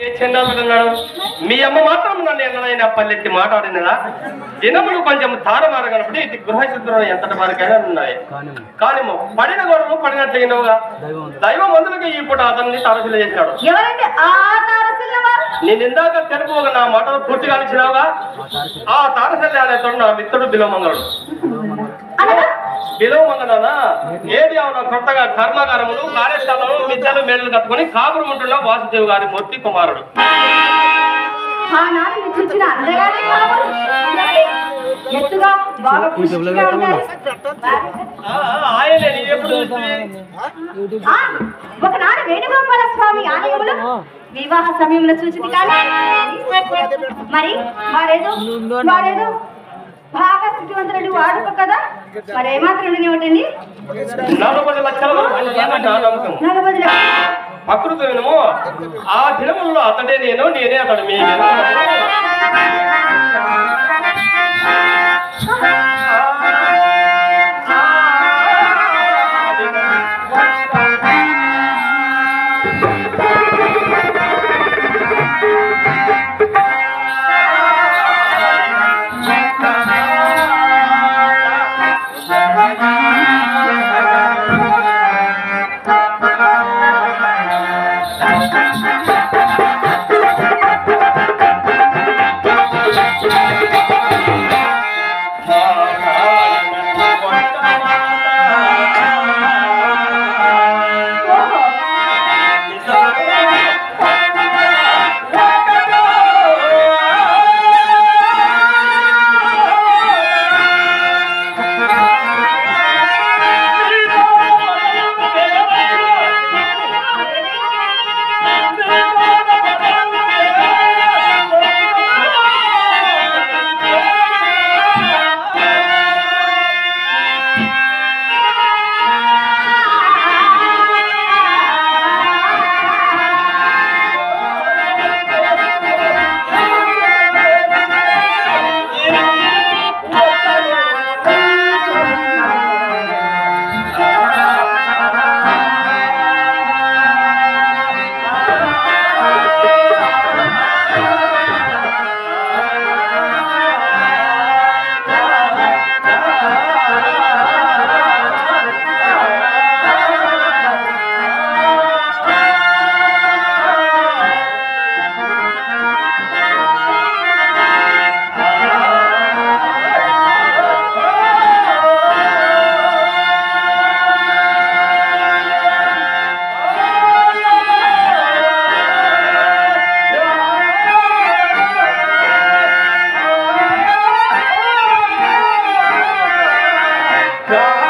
ఏ చెండాలుడు అన్నాడు మీ అమ్మ మాత్రం నన్ను ఎన్నడైనా పల్లెత్తి మాట్లాడినదా దినములు కొంచెం తారమార కనపడి ఇది గృహశుద్ధులు ఎంతటి వరకైనా ఉన్నాయి కానీ పడిన గొడవలు పడినట్లయినవుగా దైవం అందులోకి ఈ పూట అతన్ని తరచులు చేసినాడు ఎవరంటే ఆ తారసిల్ల వారు నేను ఇందాక తెలుపు నా మాటలు పూర్తిగా ఇచ్చినావుగా ఆ తారసల్లి అనేతడు నా మిత్రుడు బిలోమంగళుడు అనగా బిలోమంగళనా ఏది అవునా కొత్తగా కర్మాగారములు కార్యశాలలు మిద్దెలు మేడలు కట్టుకుని కాపురం ఉంటున్న వాసుదేవ్ గారి మూర్తి కుమారుడు ఆనాడు నిశ్చించిన అందగానే కావాలి ఎవరి? ఎత్తుగా బాగా పుష్టిగా ఉంటారు ఆ, ఆ, ఆయనే నీ ఎప్పుడు చూస్తే ఆ, ఒకనాడు వేణుగోపాల స్వామి ఆలయములో వివాహ సమయంలో చూసింది కానీ మరి వారేదో వారేదో బాగా స్థితివంతులు వాడుకో కదా మరి ఏమాత్రం ఉండనివ్వండి నలభై లక్షల వరకు నా నమ్మకం నలభై ప్రకృతి వినము ఆ దినములలో అతడే నేను నేనే అతడు మీ God.